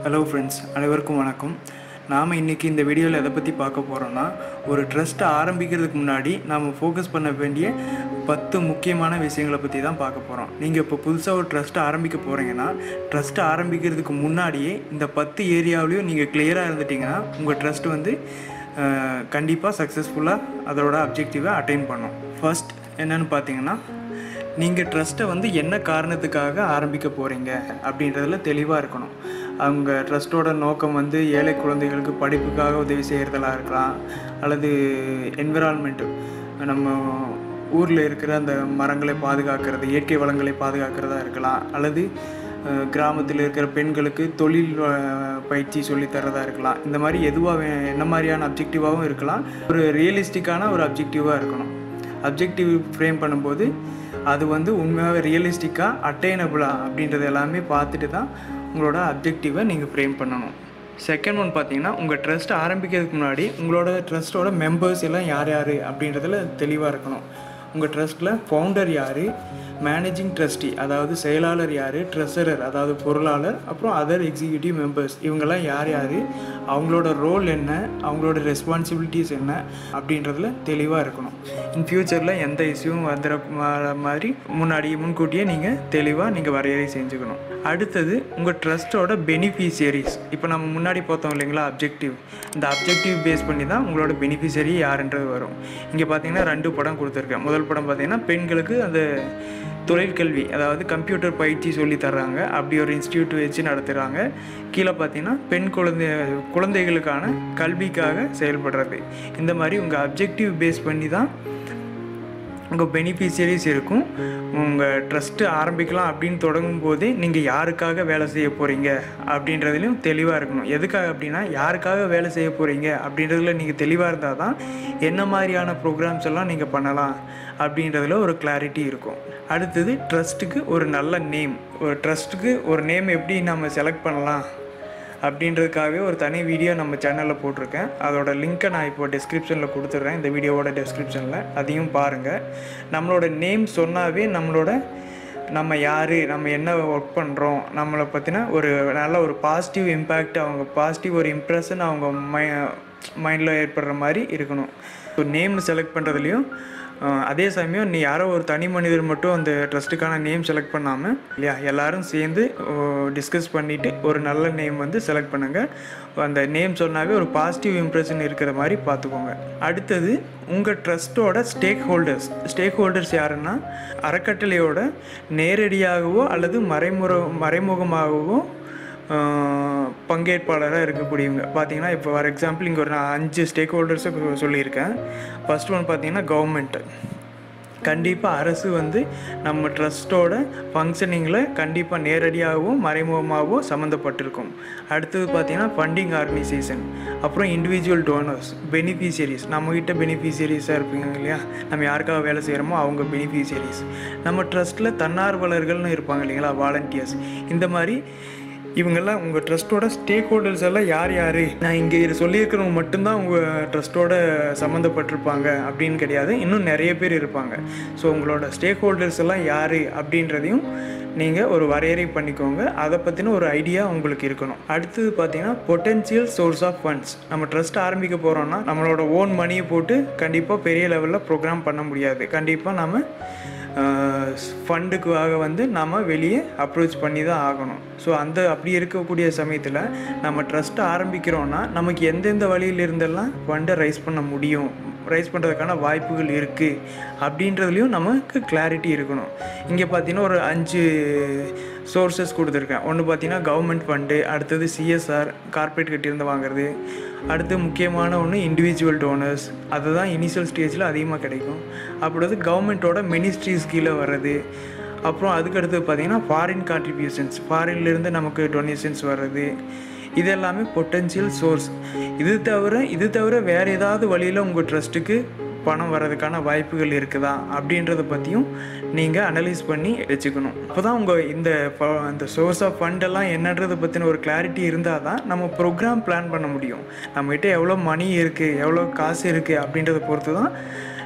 hello friends அனைவருக்கும் வணக்கம் நாம் இன்றைக்கி இந்த வீடியோவில் எதை பற்றி பார்க்க போகிறோன்னா ஒரு ட்ரஸ்ட்டை ஆரம்பிக்கிறதுக்கு முன்னாடி நாம் ஃபோக்கஸ் பண்ண வேண்டிய பத்து முக்கியமான விஷயங்களை பற்றி தான் பார்க்க போகிறோம் நீங்கள் இப்போ புதுசாக ஒரு ட்ரஸ்ட்டை ஆரம்பிக்க போகிறீங்கன்னா ட்ரஸ்ட்டை ஆரம்பிக்கிறதுக்கு முன்னாடியே இந்த பத்து ஏரியாவிலையும் நீங்கள் கிளியராக இருந்துட்டிங்கன்னா உங்கள் ட்ரஸ்ட் வந்து கண்டிப்பாக சக்ஸஸ்ஃபுல்லாக அதோட அப்ஜெக்டிவை அட்டைன் பண்ணும் ஃபர்ஸ்ட் என்னன்னு பார்த்தீங்கன்னா நீங்கள் ட்ரஸ்ட்டை வந்து என்ன காரணத்துக்காக ஆரம்பிக்க போகிறீங்க அப்படின்றதுல தெளிவாக இருக்கணும் அவங்க ட்ரஸ்ட்டோட நோக்கம் வந்து ஏழை குழந்தைகளுக்கு படிப்புக்காக உதவி செய்கிறதா இருக்கலாம் அல்லது என்விரான்மெண்ட்டு நம்ம ஊரில் இருக்கிற அந்த மரங்களை பாதுகாக்கிறது இயற்கை வளங்களை பாதுகாக்கிறதா இருக்கலாம் அல்லது அஹ், கிராமத்தில் இருக்கிற பெண்களுக்கு தொழில் அஹ், பயிற்சி சொல்லித் தரதா இருக்கலாம் இந்த மாதிரி எதுவாக என்ன மாதிரியான அப்ஜெக்டிவாகவும் இருக்கலாம் ஒரு ரியலிஸ்டிக்கான ஒரு அப்ஜெக்டிவாக இருக்கணும் அப்ஜெக்டிவ் ஃப்ரேம் பண்ணும்போது அது வந்து உண்மையாகவே ரியலிஸ்டிக்காக அட்டைனபிளா அப்படின்றது எல்லாமே பார்த்துட்டு தான் உங்களோட அப்ஜெக்டிவை நீங்கள் ஃப்ரேம் பண்ணணும் செகண்ட் ஒன் பார்த்தீங்கன்னா உங்கள் ட்ரஸ்ட் ஆரம்பிக்கிறதுக்கு முன்னாடி உங்களோட ட்ரஸ்ட்டோட மெம்பர்ஸ் எல்லாம் யார் யார் அப்படின்றதுல தெளிவாக இருக்கணும் உங்கள் ட்ரஸ்ட்டில் ஃபவுண்டர் யார் மேனேஜிங் ட்ரஸ்டி அதாவது செயலாளர் யார் ட்ரெஸரர் அதாவது பொருளாளர் அப்புறம் அதர் எக்ஸிக்யூட்டிவ் மெம்பர்ஸ் இவங்கெல்லாம் யார் யார் அவங்களோட ரோல் என்ன அவங்களோட ரெஸ்பான்சிபிலிட்டிஸ் என்ன அப்படின்றதுல தெளிவாக இருக்கணும் இன் ஃப்யூச்சரில் எந்த இஷ்யூவும் வந்துட மா- மாதிரி முன்னாடி முன்கூட்டியே நீங்கள் தெளிவாக நீங்கள் வரையறை செஞ்சுக்கணும் அடுத்தது உங்கள் ட்ரஸ்ட்டோட பெனிஃபிஷியரிஸ் இப்போ நம்ம முன்னாடி பார்த்தோம் இல்லைங்களா அப்ஜெக்டிவ் இந்த அப்ஜெக்டிவ் பேஸ் பண்ணி தான் உங்களோட பெனிஃபிஷியரி யாருன்றது வரும் இங்கே பார்த்தீங்கன்னா ரெண்டு படம் கொடுத்துருக்கேன் முதல் படம் பார்த்தீங்கன்னா பெண்களுக்கு அந்த தொழிற்கல்வி அதாவது கம்ப்யூட்டர் பயிற்சி சொல்லி தர்றாங்க அப்படி ஒரு இன்ஸ்டியூட் வச்சு நடத்துகிறாங்க கீழே பார்த்தீங்கன்னா பெண் குழந்தை குழந்தைகளுக்கான கல்விக்காக செயல்படுறது இந்த மாதிரி உங்கள் அப்ஜெக்டிவ் பேஸ் பண்ணி தான் உங்கள் பெனிஃபிஷியரிஸ் இருக்கும் உங்கள் ட்ரஸ்ட்டு ஆரம்பிக்கலாம் அப்படின்னு தொடங்கும் போதே நீங்கள் யாருக்காக வேலை செய்ய போகிறீங்க அப்படின்றதுலையும் தெளிவாக இருக்கணும் எதுக்காக அப்படின்னா யாருக்காக வேலை செய்ய போகிறீங்க அப்படின்றதுல நீங்கள் தெளிவாக இருந்தால் தான் என்ன மாதிரியான ப்ரோக்ராம்ஸ் எல்லாம் நீங்கள் பண்ணலாம் அப்படின்றதுல ஒரு கிளாரிட்டி இருக்கும் அடுத்தது ட்ரஸ்ட்டுக்கு ஒரு நல்ல நேம் ஒரு ட்ரஸ்ட்டுக்கு ஒரு நேம் எப்படி நம்ம செலக்ட் பண்ணலாம் அப்படின்றதுக்காகவே ஒரு தனி வீடியோ நம்ம சேனலில் போட்டிருக்கேன் அதோட லிங்க்கை நான் இப்போ டிஸ்கிரிப்ஷனில் கொடுத்துட்றேன் இந்த வீடியோவோட டிஸ்கிரிப்ஷனில் அதையும் பாருங்கள் நம்மளோட நேம் சொன்னாவே நம்மளோட நம்ம யார் நம்ம என்ன ஒர்க் பண்ணுறோம் நம்மளை பற்றின ஒரு நல்ல ஒரு பாசிட்டிவ் இம்பேக்ட் அவங்க பாசிட்டிவ் ஒரு இம்ப்ரெஷன் அவங்க மை மைண்டில் ஏற்படுற மாதிரி இருக்கணும் ஸோ நேம் செலக்ட் பண்ணுறதுலையும் அஹ் அதே சமயம் நீ யாரோ ஒரு தனி மனிதர் மட்டும் அந்த ட்ரஸ்ட்டுக்கான நேம் செலக்ட் பண்ணாமல் இல்லையா எல்லாரும் சேர்ந்து டிஸ்கஸ் பண்ணிவிட்டு ஒரு நல்ல நேம் வந்து செலக்ட் பண்ணுங்கள் அந்த நேம் சொன்னாவே ஒரு பாசிட்டிவ் இம்ப்ரெஷன் இருக்கிற மாதிரி பார்த்துக்கோங்க அடுத்தது உங்கள் ட்ரஸ்ட்டோட ஸ்டேக் ஹோல்டர்ஸ் ஸ்டேக் ஹோல்டர்ஸ் யாருன்னா அறக்கட்டளையோட நேரடியாகவோ அல்லது மறைமுற மறைமுகமாகவோ ஆஹ் பங்கேற்பாளராக இருக்கக்கூடியவங்க பார்த்தீங்கன்னா இப்போ ஃபார் எக்ஸாம்பிள் இங்கே ஒரு நான் அஞ்சு ஸ்டேக் ஹோல்டர்ஸை சொல்லியிருக்கேன் ஃபர்ஸ்ட் ஒன் பார்த்தீங்கன்னா கவர்மெண்ட்டு கண்டிப்பாக அரசு வந்து நம்ம ட்ரஸ்ட்டோட ஃபங்க்ஷனிங்கில் கண்டிப்பாக நேரடியாகவும் மறைமுகமாகவும் சம்மந்தப்பட்டிருக்கும் அடுத்தது பார்த்தீங்கன்னா ஃபண்டிங் ஆர்கனைசேஷன் அப்புறம் இண்டிவிஜுவல் டோனர்ஸ் பெனிஃபிஷியரிஸ் நம்மக்கிட்ட பெனிஃபிஷியரிஸாக இருப்பீங்க இல்லையா நம்ம யாருக்காக வேலை செய்கிறோமோ அவங்க பெனிஃபிஷியரிஸ் நம்ம ட்ரஸ்ட்டில் தன்னார்வலர்கள்னு இருப்பாங்க இல்லைங்களா வாலண்டியர்ஸ் இந்த மாதிரி இவங்கெல்லாம் உங்கள் ட்ரஸ்ட்டோட ஸ்டேக் ஹோல்டர்ஸ் எல்லாம் யார் யார் நான் இங்கே இது சொல்லியிருக்கிறவங்க மட்டும்தான் உங்கள் ட்ரஸ்ட்டோட சம்மந்தப்பட்டிருப்பாங்க அப்படின்னு கிடையாது இன்னும் நிறைய பேர் இருப்பாங்க ஸோ உங்களோட ஸ்டேக் ஹோல்டர்ஸ் எல்லாம் யார் அப்படின்றதையும் நீங்கள் ஒரு வரையறை பண்ணிக்கோங்க அதை பற்றின ஒரு ஐடியா உங்களுக்கு இருக்கணும் அடுத்தது பார்த்தீங்கன்னா பொட்டென்சியல் சோர்ஸ் ஆஃப் ஃபண்ட்ஸ் நம்ம ட்ரஸ்ட் ஆரம்பிக்க போகிறோம்னா நம்மளோட ஓன் மணியை போட்டு கண்டிப்பாக பெரிய லெவலில் ப்ரோக்ராம் பண்ண முடியாது கண்டிப்பாக நம்ம ஃபண்டுக்காக வந்து நம்ம வெளியே அப்ரோச் பண்ணி தான் ஆகணும் ஸோ அந்த அப்படி இருக்கக்கூடிய சமயத்தில் நம்ம ட்ரஸ்ட்டை ஆரம்பிக்கிறோன்னா நமக்கு எந்தெந்த வழியில இருந்தெல்லாம் ஃபண்டை ரைஸ் பண்ண முடியும் ரைஸ் பண்ணுறதுக்கான வாய்ப்புகள் இருக்குது அப்படின்றதுலையும் நமக்கு கிளாரிட்டி இருக்கணும் இங்கே பார்த்தீங்கன்னா ஒரு அஞ்சு சோர்சஸ் கொடுத்துருக்கேன் ஒன்று பார்த்தீங்கன்னா கவர்மெண்ட் ஃபண்டு அடுத்தது சிஎஸ்ஆர் கார்ப்பரேட் கிட்டேருந்து வாங்குறது அடுத்து முக்கியமான ஒன்று இண்டிவிஜுவல் டோனர்ஸ் அதுதான் இனிஷியல் ஸ்டேஜில் அதிகமாக கிடைக்கும் அப்புறம் கவர்மெண்ட்டோட மினிஸ்ட்ரிஸ் கீழே வர்றது அப்புறம் அதுக்கடுத்து பார்த்தீங்கன்னா ஃபாரின் கான்ட்ரிபியூஷன்ஸ் ஃபாரின்லேருந்து நமக்கு டொனேஷன்ஸ் வர்றது இது எல்லாமே பொட்டென்ஷியல் சோர்ஸ் இது தவிர இது தவிர வேறு ஏதாவது வழியில் உங்கள் ட்ரஸ்ட்டுக்கு பணம் வர்றதுக்கான வாய்ப்புகள் இருக்குதா அப்படின்றத பற்றியும் நீங்கள் அனலைஸ் பண்ணி வச்சுக்கணும் அப்போ தான் உங்கள் இந்த ஃப- அந்த சோர்ஸ் ஆஃப் ஃபண்டெல்லாம் என்னன்றதை பற்றின ஒரு கிளாரிட்டி இருந்தால் தான் நம்ம ப்ரோக்ராம் பிளான் பண்ண முடியும் நம்மகிட்ட எவ்வளோ மணி இருக்குது எவ்வளோ காசு இருக்குது அப்படின்றத பொறுத்து தான்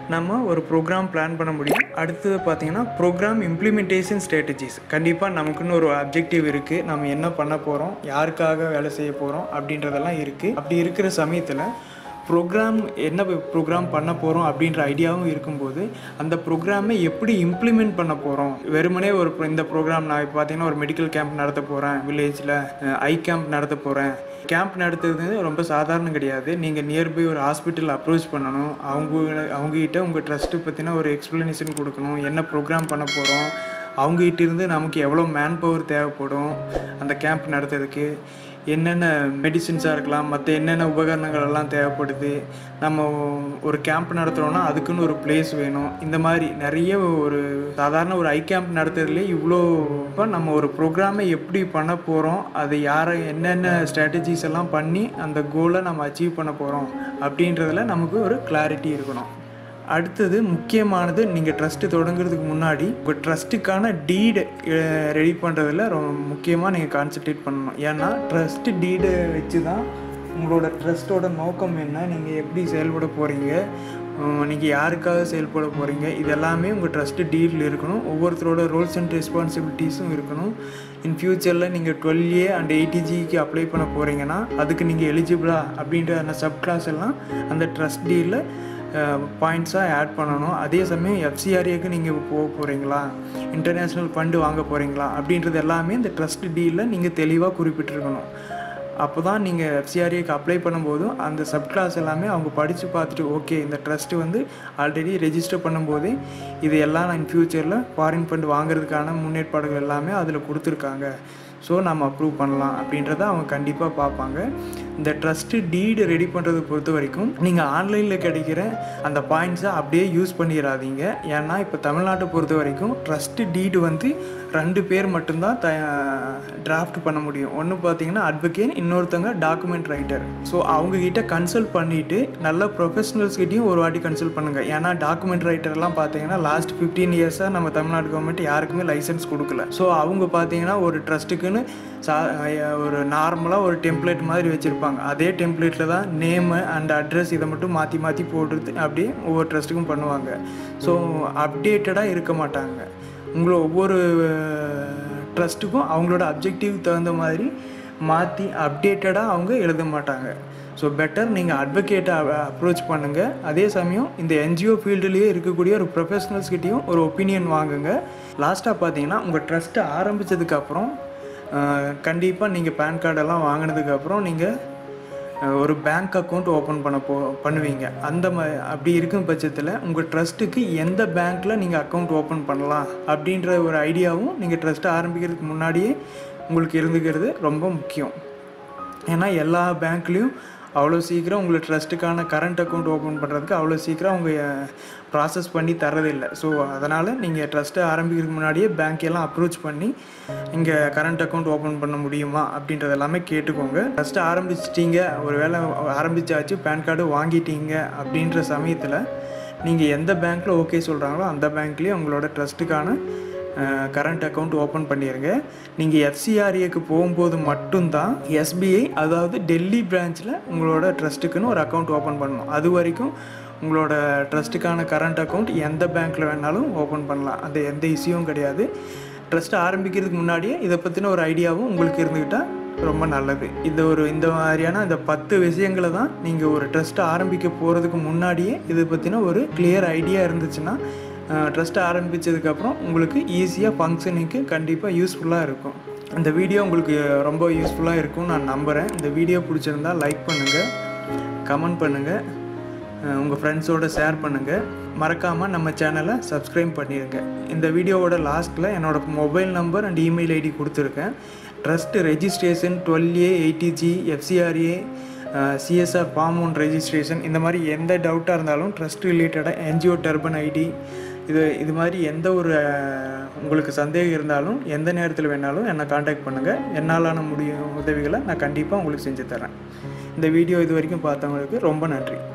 நம்ம ஒரு ப்ரோக்ராம் பிளான் பண்ண முடியும் அடுத்தது பார்த்தீங்கன்னா ப்ரோக்ராம் இம்ப்ளிமெண்டேஷன் ஸ்ட்ராட்டஜிஸ் கண்டிப்பாக நமக்குன்னு ஒரு அப்ஜெக்டிவ் இருக்குது நம்ம என்ன பண்ண போகிறோம் யாருக்காக வேலை செய்ய போகிறோம் அப்படின்றதெல்லாம் இருக்குது அப்படி இருக்கிற சமயத்தில் ப்ரோக்ராம் என்ன ப்ரோக்ராம் பண்ண போகிறோம் அப்படின்ற ஐடியாவும் இருக்கும்போது அந்த ப்ரோக்ராமை எப்படி இம்ப்ளிமெண்ட் பண்ண போகிறோம் வெறுமனே ஒரு pro- இந்த ப்ரோக்ராம் நான் இப்போ பார்த்தீங்கன்னா ஒரு மெடிக்கல் கேம்ப் நடத்த போகிறேன் வில்லேஜில் ஐ கேம்ப் நடத்த போகிறேன் கேம்ப் நடத்துறது ரொம்ப சாதாரணம் கிடையாது நீங்கள் நியர்பை ஒரு ஹாஸ்பிட்டல் அப்ரோச் பண்ணணும் அவங்க அவங்ககிட்ட உங்கள் ட்ரஸ்ட்டு பற்றின ஒரு எக்ஸ்ப்ளனேஷன் கொடுக்கணும் என்ன ப்ரோக்ராம் பண்ண போகிறோம் அவங்ககிட்ட இருந்து நமக்கு எவ்வளோ மேன் பவர் தேவைப்படும் அந்த கேம்ப் நடத்துறதுக்கு என்னென்ன மெடிசின்ஸாக இருக்கலாம் மற்ற என்னென்ன உபகரணங்கள் எல்லாம் தேவைப்படுது நம்ம ஒரு கேம்ப் நடத்துகிறோன்னா அதுக்குன்னு ஒரு பிளேஸ் வேணும் இந்த மாதிரி நிறைய ஒரு சாதாரண ஒரு ஐ கேம்ப் நடத்துறதுலேயே இவ்வளோ இப்போ நம்ம ஒரு ப்ரோக்ராமை எப்படி பண்ண போகிறோம் அது யாரை என்னென்ன ஸ்ட்ராட்டஜிஸ் எல்லாம் பண்ணி அந்த கோலை நம்ம அச்சீவ் பண்ண போகிறோம் அப்படின்றதுல நமக்கு ஒரு கிளாரிட்டி இருக்கணும் அடுத்தது முக்கியமானது நீங்கள் ட்ரஸ்ட்டு தொடங்குறதுக்கு முன்னாடி உங்கள் ட்ரஸ்ட்டுக்கான டீடு ரெடி பண்ணுறதுல ரொம்ப முக்கியமாக நீங்கள் கான்சென்ட்ரேட் பண்ணணும் ஏன்னா ட்ரஸ்ட்டு டீடை வச்சு தான் உங்களோட ட்ரஸ்ட்டோட நோக்கம் என்ன நீங்கள் எப்படி செயல்பட போகிறீங்க நீங்கள் யாருக்காக செயல்பட போகிறீங்க இது எல்லாமே உங்கள் ட்ரஸ்ட்டு டீடில் இருக்கணும் ஒவ்வொருத்தரோட ரோல்ஸ் அண்ட் ரெஸ்பான்சிபிலிட்டிஸும் இருக்கணும் இன் ஃப்யூச்சரில் நீங்கள் டுவெல் ஏ அண்ட் எயிட்டிஜிக்கு அப்ளை பண்ண போகிறீங்கன்னா அதுக்கு நீங்கள் எலிஜிபிளா அப்படின்ற அந்த சப் கிளாஸ் எல்லாம் அந்த ட்ரஸ்ட் டீலில் பாயிண்ட்ஸாக ஆட் பண்ணணும் அதே சமயம் எஃப்சிஆர்ஏக்கு நீங்கள் போக போகிறீங்களா இன்டர்நேஷ்னல் ஃபண்டு வாங்க போகிறீங்களா அப்படின்றது எல்லாமே இந்த ட்ரஸ்ட் டீலில் நீங்கள் தெளிவாக குறிப்பிட்டிருக்கணும் அப்போ தான் நீங்கள் எஃப்சிஆர்ஏக்கு அப்ளை பண்ணும்போதும் அந்த சப் கிளாஸ் எல்லாமே அவங்க படித்து பார்த்துட்டு ஓகே இந்த ட்ரஸ்ட்டு வந்து ஆல்ரெடி ரெஜிஸ்டர் பண்ணும்போதே இது எல்லாம் நான் ஃப்யூச்சரில் ஃபாரின் ஃபண்ட் வாங்குறதுக்கான முன்னேற்பாடுகள் எல்லாமே அதில் கொடுத்துருக்காங்க ஸோ நம்ம அப்ரூவ் பண்ணலாம் அப்படின்றத அவங்க கண்டிப்பாக பார்ப்பாங்க இந்த ட்ரஸ்ட்டு டீடு ரெடி பண்ணுறது பொறுத்த வரைக்கும் நீங்கள் ஆன்லைனில் கிடைக்கிற அந்த பாயிண்ட்ஸை அப்படியே யூஸ் பண்ணிடாதீங்க ஏன்னா இப்போ தமிழ்நாட்டை பொறுத்த வரைக்கும் ட்ரஸ்ட்டு டீடு வந்து ரெண்டு பேர் மட்டும்தான் த டிராஃப்ட் பண்ண முடியும் ஒன்று பார்த்தீங்கன்னா அட்வொகேட் இன்னொருத்தவங்க டாக்குமெண்ட் ரைட்டர் ஸோ அவங்கக்கிட்ட கன்சல்ட் பண்ணிவிட்டு நல்ல ப்ரொஃபஷனல்ஸ் கிட்டேயும் ஒரு வாட்டி கன்சல்ட் பண்ணுங்கள் ஏன்னா டாக்குமெண்ட் ரைட்டர்லாம் பார்த்தீங்கன்னா லாஸ்ட் ஃபிஃப்டீன் இயர்ஸாக நம்ம தமிழ்நாடு கவர்மெண்ட் யாருக்குமே லைசன்ஸ் கொடுக்கல ஸோ அவங்க பார்த்தீங்கன்னா ஒரு ட்ரஸ்ட்டுக்குன்னு சா ஒரு நார்மலாக ஒரு டெம்ப்ளேட் மாதிரி வச்சுருப்பாங்க அதே டெம்ப்ளேட்டில் தான் நேமு அண்ட் அட்ரஸ் இதை மட்டும் மாற்றி மாற்றி போடுறது அப்படியே ஒவ்வொரு ட்ரஸ்ட்டுக்கும் பண்ணுவாங்க ஸோ அப்டேட்டடாக இருக்க மாட்டாங்க உங்களை ஒவ்வொரு ட்ரஸ்ட்டுக்கும் அவங்களோட அப்ஜெக்டிவ் தகுந்த மாதிரி மாற்றி அப்டேட்டடாக அவங்க எழுத மாட்டாங்க ஸோ பெட்டர் நீங்கள் அட்வொகேட்டை அப்ரோச் பண்ணுங்கள் அதே சமயம் இந்த என்ஜிஓ ஃபீல்டுலேயே இருக்கக்கூடிய ஒரு ப்ரொஃபஷனல்ஸ் கிட்டேயும் ஒரு ஒப்பீனியன் வாங்குங்க லாஸ்ட்டாக பார்த்தீங்கன்னா உங்கள் ட்ரஸ்ட்டை ஆரம்பித்ததுக்கப்புறம் கண்டிப்பாக நீங்கள் பேன் கார்டெல்லாம் வாங்கினதுக்கப்புறம் நீங்கள் அஹ், ஒரு பேங்க் அக்கௌண்ட் ஓப்பன் பண்ண போ பண்ணுவீங்க அந்த ம அப்படி இருக்கும் பட்சத்தில் உங்கள் ட்ரஸ்ட்டுக்கு எந்த பேங்க்கில் நீங்கள் அக்கௌண்ட் ஓப்பன் பண்ணலாம் அப்படின்ற ஒரு ஐடியாவும் நீங்கள் ட்ரஸ்ட்டை ஆரம்பிக்கிறதுக்கு முன்னாடியே உங்களுக்கு இருந்துக்கிறது ரொம்ப முக்கியம் ஏன்னா எல்லா பேங்க்லேயும் அவ்வளோ சீக்கிரம் உங்களை ட்ரஸ்ட்டுக்கான கரண்ட் அக்கௌண்ட் ஓப்பன் பண்ணுறதுக்கு அவ்வளோ சீக்கிரம் அவங்க ப்ராசஸ் பண்ணி தரதில்லை ஸோ அதனால் நீங்கள் ட்ரஸ்ட்டை ஆரம்பிக்கிறதுக்கு முன்னாடியே பேங்க் எல்லாம் அப்ரோச் பண்ணி இங்கே கரண்ட் அக்கௌண்ட் ஓப்பன் பண்ண முடியுமா அப்படின்றது எல்லாமே கேட்டுக்கோங்க ட்ரஸ்ட்டை ஆரம்பிச்சிட்டீங்க ஒரு வேளை ஆரம்பிச்சாச்சு பேன் கார்டு வாங்கிட்டீங்க அப்படின்ற சமயத்தில் நீங்கள் எந்த பேங்க்கில் ஓகே சொல்கிறாங்களோ அந்த பேங்க்லேயே உங்களோட ட்ரஸ்ட்டுக்கான கரண்ட் அக்கௌண்ட் ஓப்பன் பண்ணிடுங்க நீங்கள் எஃப்சிஆர்ஏக்கு போகும்போது மட்டும்தான் எஸ்பிஐ அதாவது டெல்லி பிரான்ச்சில் உங்களோட ட்ரஸ்ட்டுக்குன்னு ஒரு அக்கௌண்ட் ஓப்பன் பண்ணணும் அது வரைக்கும் உங்களோட ட்ரஸ்ட்டுக்கான கரண்ட் அக்கௌண்ட் எந்த பேங்க்கில் வேணாலும் ஓப்பன் பண்ணலாம் அந்த எந்த இஷ்யூவும் கிடையாது ட்ரஸ்ட் ஆரம்பிக்கிறதுக்கு முன்னாடியே இதை பற்றின ஒரு ஐடியாவும் உங்களுக்கு இருந்துக்கிட்டால் ரொம்ப நல்லது இந்த ஒரு இந்த மாதிரியான இந்த பத்து விஷயங்களை தான் நீங்கள் ஒரு ட்ரஸ்ட்டை ஆரம்பிக்க போகிறதுக்கு முன்னாடியே இதை பற்றின ஒரு கிளியர் ஐடியா இருந்துச்சுன்னா ட்ரஸ்ட் ஆரம்பித்ததுக்கப்புறம் உங்களுக்கு ஈஸியாக ஃபங்க்ஷனிங்க்கு கண்டிப்பாக யூஸ்ஃபுல்லாக இருக்கும் இந்த வீடியோ உங்களுக்கு ரொம்ப யூஸ்ஃபுல்லாக இருக்கும்னு நான் நம்புகிறேன் இந்த வீடியோ பிடிச்சிருந்தா லைக் பண்ணுங்கள் கமெண்ட் பண்ணுங்கள் உங்கள் ஃப்ரெண்ட்ஸோட ஷேர் பண்ணுங்கள் மறக்காமல் நம்ம சேனலை சப்ஸ்கிரைப் பண்ணிடுங்க இந்த வீடியோவோட லாஸ்ட்டில் என்னோட mobile number and email ID கொடுத்துருக்கேன் trust registration twelve A eighty G FCRA CSR form one registration இந்த மாதிரி எந்த டவுட்டாக இருந்தாலும் ட்ரஸ்ட் ரிலேட்டடாக என்ஜிஓ டர்பன் ஐடி இது இது மாதிரி எந்த ஒரு அஹ், உங்களுக்கு சந்தேகம் இருந்தாலும் எந்த நேரத்தில் வேணாலும் என்னை காண்டாக்ட் பண்ணுங்கள் என்னாலான முடியும் உதவிகளை நான் கண்டிப்பாக உங்களுக்கு செஞ்சு தரேன் இந்த வீடியோ இது வரைக்கும் பார்த்தவங்களுக்கு ரொம்ப நன்றி